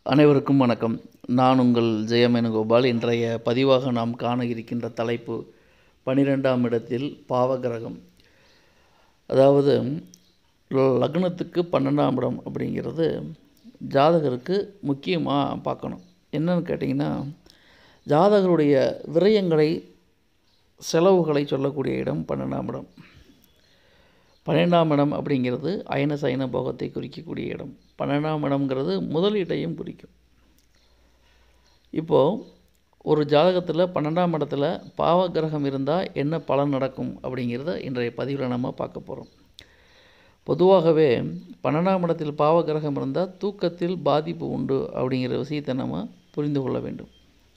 அனைவருக்கும் வணக்கம் நான் உங்கள் ஜெயமேனுகோபால் இன்றைய பதிவாக நாம் காண இருக்கின்ற தலைப்பு பனிரெண்டாம் இடத்தில் பாவகிரகம் அதாவது லக்னத்துக்கு பன்னெண்டாம் இடம் அப்படிங்கிறது ஜாதகருக்கு முக்கியமாக பார்க்கணும் என்னன்னு கேட்டிங்கன்னா ஜாதகருடைய விரயங்களை செலவுகளை சொல்லக்கூடிய இடம் பன்னெண்டாம் இடம் பன்னெண்டாம் இடம் அப்படிங்கிறது அயன சயன போகத்தை குறிக்கக்கூடிய இடம் பன்னெண்டாம் இடம்ங்கிறது முதலீட்டையும் குறிக்கும் இப்போது ஒரு ஜாதகத்தில் பன்னெண்டாம் இடத்துல பாவ கிரகம் இருந்தால் என்ன பலன் நடக்கும் அப்படிங்கிறத இன்றைய பதிவில் நம்ம பார்க்க போகிறோம் பொதுவாகவே பன்னெண்டாம் இடத்தில் பாவ கிரகம் இருந்தால் தூக்கத்தில் பாதிப்பு உண்டு அப்படிங்கிற விஷயத்தை நம்ம புரிந்து கொள்ள வேண்டும்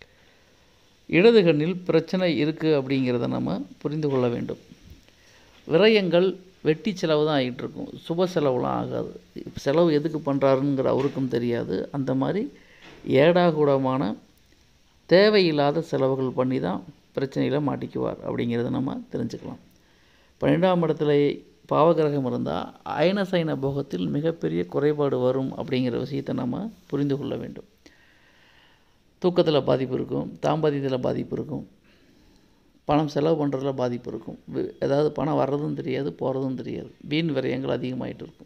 இடது கண்ணில் பிரச்சனை இருக்குது அப்படிங்கிறத நம்ம புரிந்து கொள்ள வேண்டும் விரயங்கள் வெட்டி செலவு தான் ஆகிட்டு இருக்கும் சுப செலவுலாம் ஆகாது செலவு எதுக்கு பண்ணுறாருங்கிற அவருக்கும் தெரியாது அந்த மாதிரி ஏடாகூடமான தேவையில்லாத செலவுகள் பண்ணி தான் பிரச்சனையில் மாட்டிக்குவார் அப்படிங்கிறத நம்ம தெரிஞ்சுக்கலாம் பன்னெண்டாம் இடத்துல பாவகிரகம் இருந்தால் அயன சயன போகத்தில் மிகப்பெரிய குறைபாடு வரும் அப்படிங்கிற விஷயத்தை நம்ம புரிந்து கொள்ள வேண்டும் தூக்கத்தில் பாதிப்பு இருக்கும் தாம்பத்தியத்தில் பாதிப்பு இருக்கும் பணம் செலவு பண்ணுறதுல பாதிப்பு இருக்கும் வி- ஏதாவது பணம் வர்றதும் தெரியாது போகிறதும் தெரியாது வீண் விரயங்கள் அதிகமாயிட்டு இருக்கும்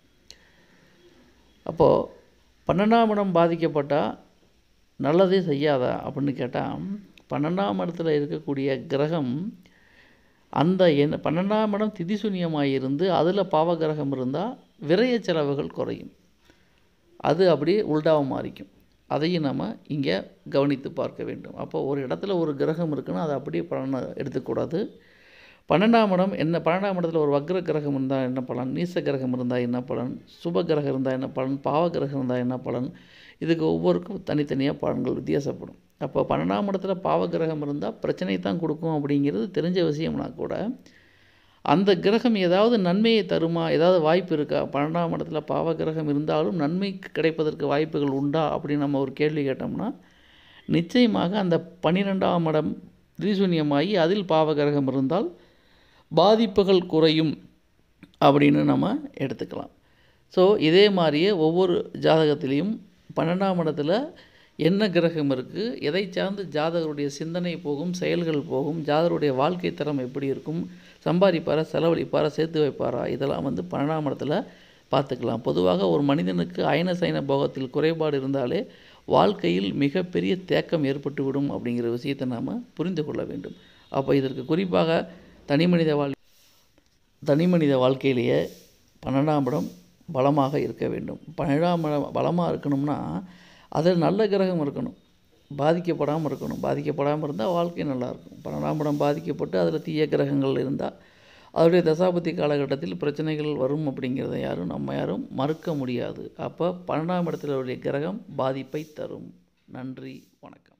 அப்போது பன்னெண்டாம் இடம் பாதிக்கப்பட்டால் நல்லதே செய்யாதா அப்படின்னு கேட்டால் பன்னெண்டாம் இடத்துல இருக்கக்கூடிய கிரகம் அந்த எண் பன்னெண்டாம் இடம் திதிசூன்யமாக இருந்து அதில் பாவகிரகம் இருந்தால் விரய செலவுகள் குறையும் அது அப்படியே உல்டாவை மாறிக்கும் அதையும் நம்ம இங்கே கவனித்து பார்க்க வேண்டும் அப்போ ஒரு இடத்துல ஒரு கிரகம் இருக்குன்னா அதை அப்படியே பலனை எடுத்துக்கூடாது பன்னெண்டாம் இடம் என்ன பன்னெண்டாம் இடத்துல ஒரு வக்ர கிரகம் இருந்தால் என்ன பலன் நீச கிரகம் இருந்தால் என்ன பலன் சுப கிரகம் இருந்தால் என்ன பலன் பாவ கிரகம் இருந்தால் என்ன பலன் இதுக்கு ஒவ்வொருக்கும் தனித்தனியாக பலன்கள் வித்தியாசப்படும் அப்போ பன்னெண்டாம் இடத்துல பாவ கிரகம் இருந்தால் பிரச்சனை தான் கொடுக்கும் அப்படிங்கிறது தெரிஞ்ச விஷயம்னா கூட அந்த கிரகம் ஏதாவது நன்மையை தருமா ஏதாவது வாய்ப்பு இருக்கா பன்னெண்டாம் இடத்துல பாவ கிரகம் இருந்தாலும் நன்மை கிடைப்பதற்கு வாய்ப்புகள் உண்டா அப்படின்னு நம்ம ஒரு கேள்வி கேட்டோம்னா நிச்சயமாக அந்த பன்னிரெண்டாம் இடம் திரிசூன்யமாகி அதில் பாவ கிரகம் இருந்தால் பாதிப்புகள் குறையும் அப்படின்னு நம்ம எடுத்துக்கலாம் ஸோ இதே மாதிரியே ஒவ்வொரு ஜாதகத்திலையும் பன்னெண்டாம் இடத்துல என்ன கிரகம் இருக்குது எதை சார்ந்து ஜாதகருடைய சிந்தனை போகும் செயல்கள் போகும் ஜாதகருடைய வாழ்க்கை தரம் எப்படி இருக்கும் சம்பாதிப்பாரா செலவழிப்பாரா சேர்த்து வைப்பாரா இதெல்லாம் வந்து பன்னெண்டாம் இடத்துல பார்த்துக்கலாம் பொதுவாக ஒரு மனிதனுக்கு அயன சயன போகத்தில் குறைபாடு இருந்தாலே வாழ்க்கையில் மிகப்பெரிய தேக்கம் ஏற்பட்டுவிடும் அப்படிங்கிற விஷயத்தை நாம் புரிந்து கொள்ள வேண்டும் அப்போ இதற்கு குறிப்பாக தனிமனித வாழ் தனிமனித வாழ்க்கையிலேயே பன்னெண்டாம் இடம் பலமாக இருக்க வேண்டும் பன்னெண்டாம் இடம் பலமாக இருக்கணும்னா அதில் நல்ல கிரகம் இருக்கணும் பாதிக்கப்படாமல் இருக்கணும் பாதிக்கப்படாமல் இருந்தால் வாழ்க்கை நல்லாயிருக்கும் பன்னெண்டாம் இடம் பாதிக்கப்பட்டு அதில் தீய கிரகங்கள் இருந்தால் அதனுடைய தசாபதி காலகட்டத்தில் பிரச்சனைகள் வரும் அப்படிங்கிறத யாரும் நம்ம யாரும் மறுக்க முடியாது அப்போ பன்னெண்டாம் இடத்துல உள்ள கிரகம் பாதிப்பை தரும் நன்றி வணக்கம்